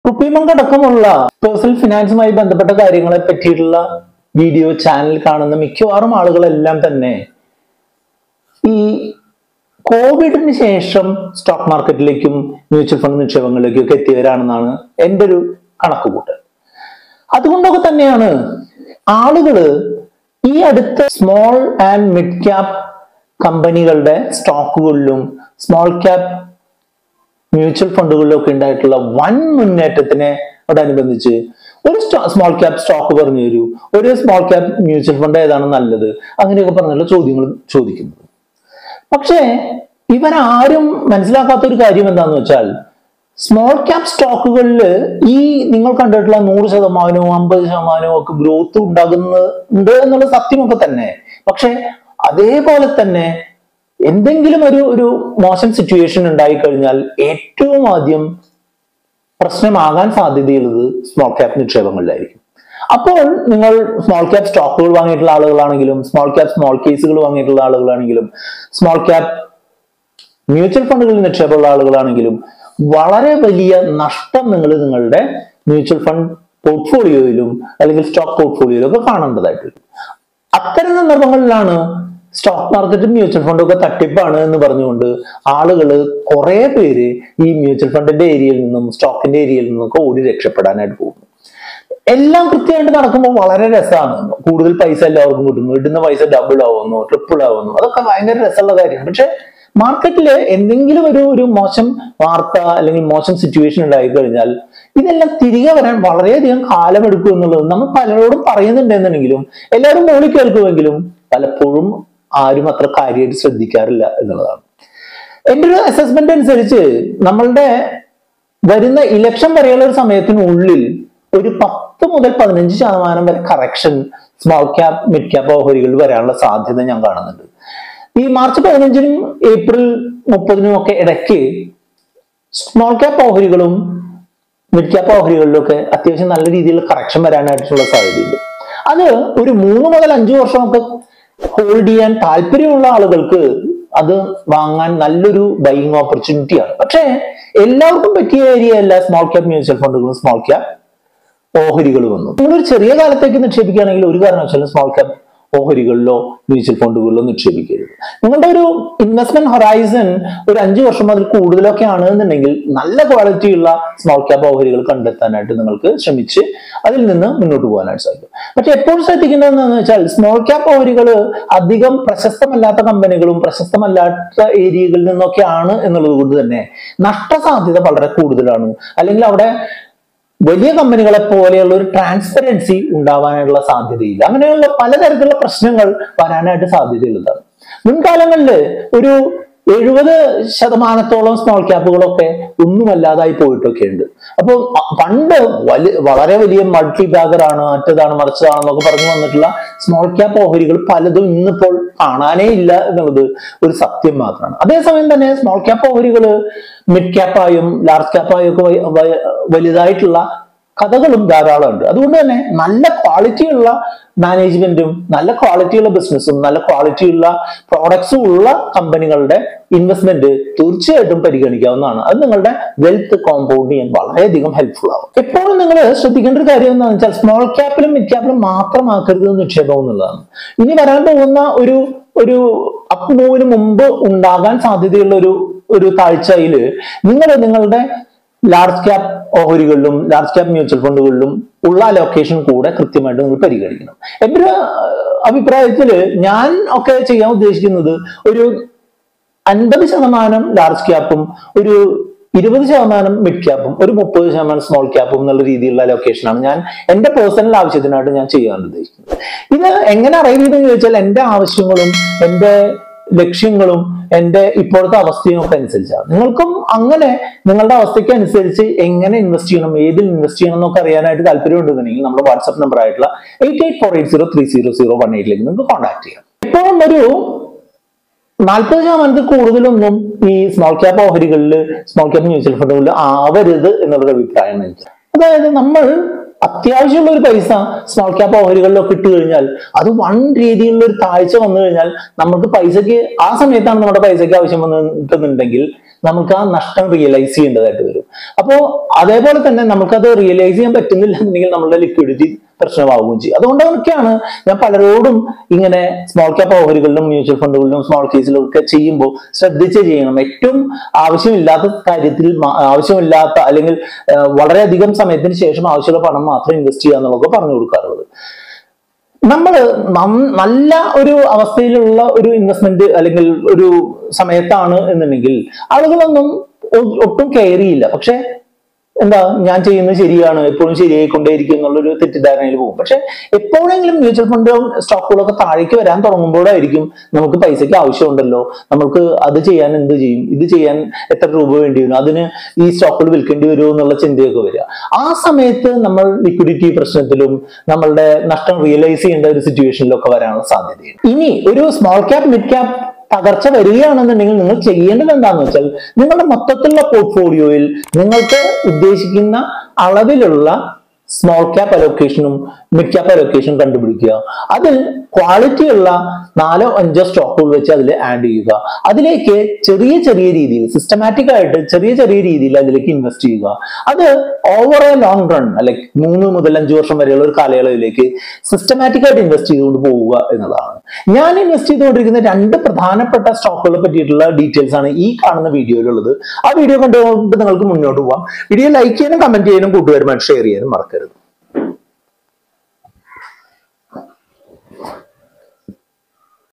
കുപ്പിമങ്ക് അടക്കമുള്ള പേഴ്സണൽ ഫിനാൻസുമായി ബന്ധപ്പെട്ട കാര്യങ്ങളെ പറ്റിയിട്ടുള്ള വീഡിയോ ചാനൽ കാണുന്ന മിക്കവാറും ആളുകളെല്ലാം തന്നെ ഈ കോവിഡിന് ശേഷം സ്റ്റോക്ക് മാർക്കറ്റിലേക്കും മ്യൂച്വൽ ഫണ്ട് നിക്ഷേപങ്ങളിലേക്കും ഒക്കെ എത്തിയവരാണെന്നാണ് എൻ്റെ ഒരു കണക്കുകൂട്ടൽ അതുകൊണ്ടൊക്കെ തന്നെയാണ് ആളുകള് ഈ അടുത്ത സ്മോൾ ആൻഡ് മിഡ് ക്യാപ് കമ്പനികളുടെ സ്റ്റോക്കുകളിലും സ്മോൾ ക്യാപ് മ്യൂച്വൽ ഫണ്ടുകളിലൊക്കെ ഉണ്ടായിട്ടുള്ള വൻ മുന്നേറ്റത്തിനോടനുബന്ധിച്ച് ഒരു സ്മോൾ ക്യാപ് സ്റ്റോക്ക് പറഞ്ഞു തരൂ ഒരു സ്മോൾ ക്യാപ് മ്യൂച്വൽ ഫണ്ട് ഏതാണ് നല്ലത് അങ്ങനെയൊക്കെ പറഞ്ഞുള്ള ചോദ്യങ്ങൾ ചോദിക്കുന്നത് പക്ഷേ ഇവരാരും മനസ്സിലാക്കാത്ത ഒരു കാര്യം എന്താണെന്ന് വെച്ചാൽ സ്മോൾ ക്യാപ് സ്റ്റോക്കുകളിൽ ഈ നിങ്ങൾ കണ്ടിട്ടുള്ള നൂറ് ശതമാനവും അമ്പത് ശതമാനവും ഒക്കെ ഗ്രോത്ത് ഉണ്ടാകുന്നുണ്ട് എന്നുള്ള സത്യമൊക്കെ തന്നെ പക്ഷെ അതേപോലെ തന്നെ എന്തെങ്കിലും ഒരു ഒരു മോശം സിറ്റുവേഷൻ ഉണ്ടായി കഴിഞ്ഞാൽ ഏറ്റവും ആദ്യം പ്രശ്നമാകാൻ സാധ്യതയുള്ളത് സ്മോൾ ക്യാപ് നിക്ഷേപങ്ങളിലായിരിക്കും അപ്പോൾ നിങ്ങൾ സ്മോൾ ക്യാപ് സ്റ്റോക്കുകൾ വാങ്ങിയിട്ടുള്ള ആളുകളാണെങ്കിലും സ്മോൾ ക്യാപ് സ്മോൾ കേസുകൾ വാങ്ങിയിട്ടുള്ള ആളുകളാണെങ്കിലും സ്മോൾ ക്യാപ് മ്യൂച്വൽ ഫണ്ടുകളിൽ നിക്ഷേപമുള്ള ആളുകളാണെങ്കിലും വളരെ വലിയ നഷ്ടം നിങ്ങൾ നിങ്ങളുടെ മ്യൂച്വൽ ഫണ്ട് പോർട്ട്ഫോളിയോയിലും അല്ലെങ്കിൽ സ്റ്റോക്ക് പോർട്ട്ഫോളിയോയിലും ഒക്കെ കാണേണ്ടതായിട്ട് വരും അത്തരം സന്ദർഭങ്ങളിലാണ് സ്റ്റോക്ക് മാർക്കറ്റും മ്യൂച്വൽ ഫണ്ടും ഒക്കെ തട്ടിപ്പാണ് എന്ന് പറഞ്ഞുകൊണ്ട് ആളുകൾ കുറെ പേര് ഈ മ്യൂച്വൽ ഫണ്ടിന്റെ ഏരിയയിൽ നിന്നും സ്റ്റോക്കിന്റെ ഏരിയയിൽ നിന്നൊക്കെ ഓടി രക്ഷപ്പെടാനായിട്ട് പോകുന്നു എല്ലാം കൃത്യമായിട്ട് നടക്കുമ്പോൾ വളരെ രസമാണ് കൂടുതൽ പൈസ എല്ലാവർക്കും കിട്ടുന്നു ഇടുന്ന പൈസ ഡബിൾ ആവുന്നു ട്രിപ്പിൾ ആവുന്നു അതൊക്കെ ഭയങ്കര രസമുള്ള കാര്യമാണ് പക്ഷെ മാർക്കറ്റില് എന്തെങ്കിലും ഒരു ഒരു മോശം വാർത്ത അല്ലെങ്കിൽ മോശം സിറ്റുവേഷൻ ഉണ്ടായി കഴിഞ്ഞാൽ ഇതെല്ലാം തിരികെ വരാൻ വളരെയധികം കാലമെടുക്കും എന്നുള്ളത് നമ്മൾ പലരോടും പറയുന്നുണ്ടെന്നുണ്ടെങ്കിലും എല്ലാവരും മോളി കേൾക്കുമെങ്കിലും പലപ്പോഴും ആരും അത്ര കാര്യമായിട്ട് ശ്രദ്ധിക്കാറില്ല എന്നുള്ളതാണ് എൻ്റെ ഒരു അസസ്മെന്റ് അനുസരിച്ച് നമ്മളുടെ വരുന്ന ഇലക്ഷൻ വരെയുള്ള ഒരു സമയത്തിനുള്ളിൽ ഒരു പത്ത് മുതൽ പതിനഞ്ച് ശതമാനം വരെ correction small cap mid cap ഓഹരികളിൽ വരാനുള്ള സാധ്യത ഞാൻ കാണുന്നുണ്ട് ഈ മാർച്ച് പതിനഞ്ചിനും ഏപ്രിൽ മുപ്പതിനും ഒക്കെ ഇടയ്ക്ക് സ്മോൾ ക്യാപ് ഓഹരികളും മിഡ് ക്യാപ് ഓഹരികളിലൊക്കെ അത്യാവശ്യം നല്ല രീതിയിൽ കറക്ഷൻ വരാനായിട്ടുള്ള സാധ്യതയുണ്ട് അത് ഒരു മൂന്ന് മുതൽ അഞ്ചു വർഷമൊക്കെ ഹോൾഡ് ചെയ്യാൻ താല്പര്യമുള്ള ആളുകൾക്ക് അത് വാങ്ങാൻ നല്ലൊരു ബൈയിങ് ഓപ്പർച്യൂണിറ്റിയാണ് പക്ഷേ എല്ലാവർക്കും പറ്റിയ ഏരിയ അല്ല സ്മോൾ ക്യാപ് മ്യൂച്വൽ ഫണ്ടുകളും സ്മോൾ ക്യാപ് ഓഹരികളും ഒന്നും നിങ്ങളൊരു ചെറിയ കാലത്തേക്ക് നിക്ഷേപിക്കുകയാണെങ്കിൽ ഒരു കാരണവശാലും സ്മോൾ ക്യാപ് ഓഹരികളിലോ മ്യൂച്വൽ ഫണ്ടുകളിലോ നിക്ഷേപിക്കരുത് നിങ്ങളുടെ ഒരു ഇൻവെസ്റ്റ്മെന്റ് ഹൊറൈസൺ ഒരു അഞ്ചു വർഷം അതിൽ കൂടുതലൊക്കെ ആണെന്നുണ്ടെങ്കിൽ നല്ല ക്വാളിറ്റിയുള്ള സ്മോൾ ക്യാപ് ഓഹരികൾ കണ്ടെത്താനായിട്ട് നിങ്ങൾക്ക് ശ്രമിച്ച് അതിൽ നിന്ന് മുന്നോട്ട് പോകാനായിട്ട് സാധിക്കും പക്ഷെ എപ്പോഴും ശ്രദ്ധിക്കേണ്ടത് എന്താണെന്ന് വെച്ചാൽ സ്മോൾ ക്യാപ് ഓഹരികൾ അധികം പ്രശസ്തമല്ലാത്ത കമ്പനികളും പ്രശസ്തമല്ലാത്ത ഏരിയകളിൽ നിന്നൊക്കെയാണ് എന്നുള്ളത് കൊണ്ട് തന്നെ നഷ്ടസാധ്യത വളരെ കൂടുതലാണ് അല്ലെങ്കിൽ അവിടെ വലിയ കമ്പനികളെ പോലെയുള്ള ഒരു ട്രാൻസ്പെറൻസി ഉണ്ടാവാനുള്ള സാധ്യതയില്ല അങ്ങനെയുള്ള പലതരത്തിലുള്ള പ്രശ്നങ്ങൾ വരാനായിട്ട് സാധ്യതയുള്ളതാണ് മുൻകാലങ്ങളിൽ ഒരു എഴുപത് ശതമാനത്തോളം സ്മോൾ ക്യാപ്പുകളൊക്കെ ഒന്നുമല്ലാതായി പോയിട്ടൊക്കെ ഉണ്ട് അപ്പോൾ പണ്ട് വലിയ വളരെ വലിയ മൾട്ടി ബാഗർ ആണ് മറ്റേതാണ് മറിച്ചതാണെന്നൊക്കെ പറഞ്ഞു വന്നിട്ടുള്ള സ്മോൾ ക്യാപ്പ് ഓഹരികൾ പലതും ഇന്നിപ്പോൾ കാണാനേ ഇല്ല എന്നുള്ളത് ഒരു സത്യം മാത്രമാണ് അതേസമയം തന്നെ സ്മോൾ ക്യാപ്പ് ഓഹരികൾ മിഡ് ക്യാപ്പായും ലാർജ് ക്യാപ്പായും ഒക്കെ വ- വ- വലുതായിട്ടുള്ള കഥകളും ധാരാളം ഉണ്ട് അതുകൊണ്ട് തന്നെ നല്ല ക്വാളിറ്റിയുള്ള മാനേജ്മെന്റും നല്ല ക്വാളിറ്റിയുള്ള ബിസിനസ്സും നല്ല ക്വാളിറ്റിയുള്ള പ്രോഡക്ട്സും ഉള്ള കമ്പനികളുടെ ഇൻവെസ്റ്റ്മെന്റ് തീർച്ചയായിട്ടും പരിഗണിക്കാവുന്നതാണ് അത് നിങ്ങളുടെ വെൽത്ത് കോമ്പൗണ്ട് ചെയ്യാൻ വളരെയധികം ഹെൽപ്ഫുൾ ആവും എപ്പോഴും നിങ്ങൾ ശ്രദ്ധിക്കേണ്ട ഒരു കാര്യം എന്താണെന്ന് വെച്ചാൽ സ്മോൾ ക്യാപ്പിലും മിഡ് ക്യാപ്പിലും മാത്രമാക്കരുത് നിക്ഷേപം എന്നുള്ളതാണ് ഇനി വരാൻ പോകുന്ന ഒരു ഒരു അപ്പ് മൂവിന് മുമ്പ് ഉണ്ടാകാൻ സാധ്യതയുള്ള ഒരു ഒരു താഴ്ചയില് നിങ്ങൾ നിങ്ങളുടെ ലാർജ് ക്യാപ് ഓഹരികളിലും ലാർജ് ക്യാപ് മ്യൂച്വൽ ഫണ്ടുകളിലും ഉള്ള ലൊക്കേഷൻ കൂടെ കൃത്യമായിട്ട് നിങ്ങൾ പരിഗണിക്കണം എൻ്റെ ഒരു അഭിപ്രായത്തില് ഞാൻ ഒക്കെ ചെയ്യാൻ ഉദ്ദേശിക്കുന്നത് ഒരു അൻപത് ശതമാനം ലാർജ് ക്യാപ്പും ഒരു ഇരുപത് ശതമാനം മിഡ് ക്യാപ്പും ഒരു മുപ്പത് ശതമാനം സ്മോൾ ക്യാപ്പും എന്നുള്ള രീതിയിലുള്ള ലൊക്കേഷനാണ് ഞാൻ എന്റെ പേഴ്സണൽ ആവശ്യത്തിനായിട്ട് ഞാൻ ചെയ്യാൻ ഉദ്ദേശിക്കുന്നത് ഇത് എങ്ങനെ അറൈവ് ചെയ്തെന്ന് ചോദിച്ചാൽ എന്റെ ആവശ്യങ്ങളും എന്റെ ലക്ഷ്യങ്ങളും എന്റെ ഇപ്പോഴത്തെ അവസ്ഥയും ഒക്കെ അനുസരിച്ചാണ് നിങ്ങൾക്കും അങ്ങനെ നിങ്ങളുടെ അവസ്ഥയ്ക്ക് അനുസരിച്ച് എങ്ങനെ ഇൻവെസ്റ്റ് ചെയ്യണം ഏതിൽ ഇൻവെസ്റ്റ് ചെയ്യണം എന്നൊക്കെ അറിയാനായിട്ട് താല്പര്യമുണ്ടെന്നുണ്ടെങ്കിൽ നമ്മുടെ വാട്സ്ആപ്പ് നമ്പർ ആയിട്ടുള്ള eight eight four eight zero three zero zero one എയ്റ്റിലേക്ക് നിങ്ങൾക്ക് കോൺടാക്ട് ചെയ്യാം ഇപ്പോഴും ഒരു നാൽപ്പത് ശതമാനത്തിൽ കൂടുതലൊന്നും ഈ സ്മോൾ ക്യാപ്പ് ഓഹരികളിൽ സ്മോൾ ക്യാപ്പ് മ്യൂച്വൽ ഫണ്ടുകളിൽ ആവരുത് എന്നുള്ളൊരു അഭിപ്രായമാണ് എനിക്ക് അതായത് നമ്മൾ അത്യാവശ്യമുള്ള ഒരു പൈസ സ്മോൾ ക്യാപ്പ് ഓഹരികളിലൊക്കെ ഇട്ട് കഴിഞ്ഞാൽ അത് വൺ രീതിയിലുള്ള ഒരു താഴ്ച വന്നു കഴിഞ്ഞാൽ നമുക്ക് പൈസക്ക് ആ സമയത്താണ് നമ്മുടെ പൈസക്ക് ആവശ്യം വന്നിട്ടുണ്ടെങ്കിൽ നമുക്ക് ആ നഷ്ടം റിയലൈസ് ചെയ്യേണ്ടതായിട്ട് വരും അപ്പോൾ അതേപോലെ തന്നെ നമുക്കത് റിയലൈസ് ചെയ്യാൻ പറ്റുന്നില്ല എന്നുണ്ടെങ്കിൽ നമ്മളുടെ ലിക്വിഡിറ്റി പ്രശ്നമാവുകയും ചെയ്യും അതുകൊണ്ടൊക്കെയാണ് ഞാൻ പലരോടും ഇങ്ങനെ സ്മോൾ ക്യാപ്പ് ഓഹരികളിലും മ്യൂച്വൽ ഫണ്ടുകളിലും സ്മോൾ കേസിലും ഒക്കെ ചെയ്യുമ്പോൾ ശ്രദ്ധിച്ച് ചെയ്യണം ഏറ്റവും ആവശ്യമില്ലാത്ത കാര്യത്തിൽ മാ- ആവശ്യമില്ലാത്ത അല്ലെങ്കിൽ ആ, വളരെയധികം സമയത്തിന് ശേഷം ആവശ്യമുള്ള പണം മാത്രം ഇൻവെസ്റ്റ് ചെയ്യുക എന്നുള്ളതൊക്കെ പറഞ്ഞു കൊടുക്കാറുള്ളത് നമ്മൾ നല്ല ഒരു അവസ്ഥയിലുള്ള ഒരു ഇൻവെസ്റ്റ്മെന്റ് അല്ലെങ്കിൽ ഒരു സമയത്താണ് എന്നുണ്ടെങ്കിൽ ആളുകളൊന്നും ഒ- ഒട്ടും കെയർ ചെയ്യില്ല പക്ഷെ എന്താ ഞാൻ ചെയ്യുന്നത് ശരിയാണ് എപ്പോഴും ശരിയായിക്കൊണ്ടേയിരിക്കും എന്നുള്ളൊരു തെറ്റിദ്ധാരണയിൽ പോകും പക്ഷെ എപ്പോഴെങ്കിലും മ്യൂച്വൽ ഫണ്ടും സ്റ്റോക്കുകളൊക്കെ താഴേക്ക് വരാൻ തുടങ്ങുമ്പോഴായിരിക്കും നമുക്ക് പൈസയ്ക്ക് ആവശ്യമുണ്ടല്ലോ നമുക്ക് അത് ചെയ്യാൻ എന്ത് ചെയ്യും ഇത് ചെയ്യാൻ എത്ര രൂപ വേണ്ടി വരും അതിന് ഈ സ്റ്റോക്കുകൾ വിൽക്കേണ്ടി വരുമോ എന്നുള്ള ചിന്തയൊക്കെ വരിക ആ സമയത്ത് നമ്മൾ ലിക്വിഡിറ്റി പ്രശ്നത്തിലും നമ്മളുടെ നഷ്ടം റിയലൈസ് ചെയ്യേണ്ട ഒരു സിറ്റുവേഷനിലൊക്കെ വരാനുള്ള സാധ്യതയുണ്ട് ഇനി ഒരു സ്മോൾ ക്യാപ് മിഡ് ക്യാപ് തകർച്ച വരികയാണെന്നുണ്ടെങ്കിൽ നിങ്ങൾ ചെയ്യേണ്ടത് എന്താണെന്ന് വെച്ചാൽ നിങ്ങളുടെ മൊത്തത്തിലുള്ള പോർട്ട്ഫോളിയോയിൽ നിങ്ങൾക്ക് ഉദ്ദേശിക്കുന്ന അളവിലുള്ള സ്മോൾ ക്യാപ് അലോക്കേഷനും മിഡ് ക്യാപ് അലോക്കേഷനും കണ്ടുപിടിക്കുക അതിൽ ക്വാളിറ്റി ഉള്ള നാലോ അഞ്ചോ സ്റ്റോക്കുകൾ വെച്ച് അതിൽ ആഡ് ചെയ്യുക അതിലേക്ക് ചെറിയ ചെറിയ രീതിയിൽ സിസ്റ്റമാറ്റിക് ആയിട്ട് ചെറിയ ചെറിയ രീതിയിൽ അതിലേക്ക് ഇൻവെസ്റ്റ് ചെയ്യുക അത് over a long run like മൂന്ന് മുതൽ അഞ്ച് വർഷം വരെയുള്ള ഒരു കാലയളവിലേക്ക് സിസ്റ്റമാറ്റിക് ആയിട്ട് ഇൻവെസ്റ്റ് ചെയ്തുകൊണ്ട് പോവുക എന്നതാണ് ഞാൻ ഇൻവെസ്റ്റ് ചെയ്തുകൊണ്ടിരിക്കുന്ന രണ്ട് പ്രധാനപ്പെട്ട സ്റ്റോക്കുകളെ പറ്റിയിട്ടുള്ള ഡീറ്റെയിൽസ് ആണ് ഈ കാണുന്ന വീഡിയോയിലുള്ളത് ആ വീഡിയോ കണ്ടുകൊണ്ട് നിങ്ങൾക്ക് മുന്നോട്ട് പോവാം വീഡിയോ ലൈക്ക് ചെയ്യാനും കമന്റ് ചെയ്യാനും കൂട്ടുകാരുമായിട്ട് ഷെയർ ചെയ്യാനും മറക്കരുത്